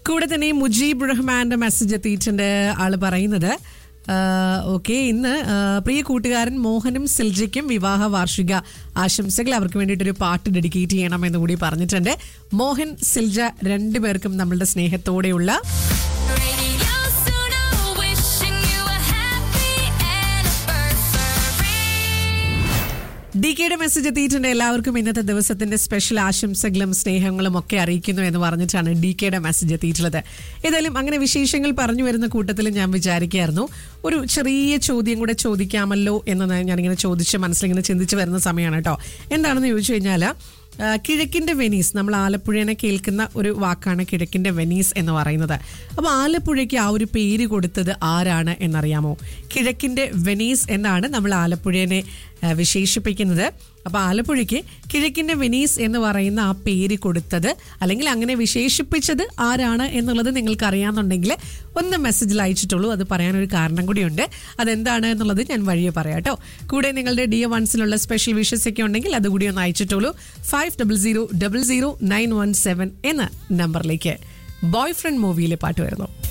കൂടെ തന്നെ മുജീബ് റഹ്മാന്റെ മെസ്സേജ് എത്തിയിട്ടുണ്ട് ആള് പറയുന്നത് ഓക്കെ ഇന്ന് ആ, പ്രിയ കൂട്ടുകാരൻ മോഹനും സിൽജയ്ക്കും വിവാഹ വാർഷിക ആശംസകൾ അവർക്ക് വേണ്ടിയിട്ടൊരു പാട്ട് ഡെഡിക്കേറ്റ് ചെയ്യണം എന്ന് കൂടി പറഞ്ഞിട്ടുണ്ട് മോഹൻ സിൽജ രണ്ടുപേർക്കും നമ്മളുടെ സ്നേഹത്തോടെയുള്ള Radio Suno, wishing you a happy anniversary. D കെയുടെ മെസ്സേജ് എത്തിയിട്ടുണ്ട് എല്ലാവർക്കും ഇന്നത്തെ ദിവസത്തിന്റെ സ്പെഷ്യൽ ആശംസകളും സ്നേഹങ്ങളും ഒക്കെ അറിയിക്കുന്നു എന്ന് പറഞ്ഞിട്ടാണ് ഡി കെയുടെ മെസ്സേജ് എത്തിയിട്ടുള്ളത് ഏതായാലും അങ്ങനെ വിശേഷങ്ങൾ പറഞ്ഞു വരുന്ന കൂട്ടത്തിൽ ഞാൻ വിചാരിക്കുകയായിരുന്നു ഒരു ചെറിയ ചോദ്യം കൂടെ ചോദിക്കാമല്ലോ എന്ന് ഞാനിങ്ങനെ ചോദിച്ച് മനസ്സിലിങ്ങനെ ചിന്തിച്ച് വരുന്ന സമയമാണ് കേട്ടോ എന്താണെന്ന് ചോദിച്ചു കഴിഞ്ഞാൽ ആ, കിഴക്കിന്റെ വെനീസ് നമ്മൾ ആലപ്പുഴനെ കേൾക്കുന്ന ഒരു വാക്കാണ് കിഴക്കിന്റെ വെനീസ് എന്ന് പറയുന്നത് അപ്പോൾ ആലപ്പുഴയ്ക്ക് ആ ഒരു പേര് കൊടുത്തത് ആരാണ് എന്നറിയാമോ കിഴക്കിന്റെ വെനീസ് എന്നാണ് നമ്മൾ ആലപ്പുഴനെ ആ, വിശേഷിപ്പിക്കുന്നത് അപ്പോൾ ആലപ്പുഴയ്ക്ക് കിഴക്കിന്റെ വെനീസ് എന്ന് പറയുന്ന ആ പേര് കൊടുത്തത് അല്ലെങ്കിൽ അങ്ങനെ വിശേഷിപ്പിച്ചത് ആരാണ് എന്നുള്ളത് നിങ്ങൾക്ക് അറിയാമെന്നുണ്ടെങ്കിൽ ഒന്ന് മെസ്സേജിൽ അയച്ചിട്ടുള്ളൂ അത് പറയാനൊരു കാരണം കൂടിയുണ്ട് അതെന്താണ് എന്നുള്ളത് ഞാൻ വഴിയെ പറയാം കേട്ടോ കൂടെ നിങ്ങളുടെ ഡി വൺസിലുള്ള സ്പെഷ്യൽ വിഷസ് ഒക്കെ ഉണ്ടെങ്കിൽ അതുകൂടി ഒന്ന് അയച്ചിട്ടുള്ളൂ five double zero double zero nine one seven എന്ന നമ്പറിലേക്ക് ബോയ് ഫ്രണ്ട് മൂവിയിലെ പാട്ട് വരുന്നു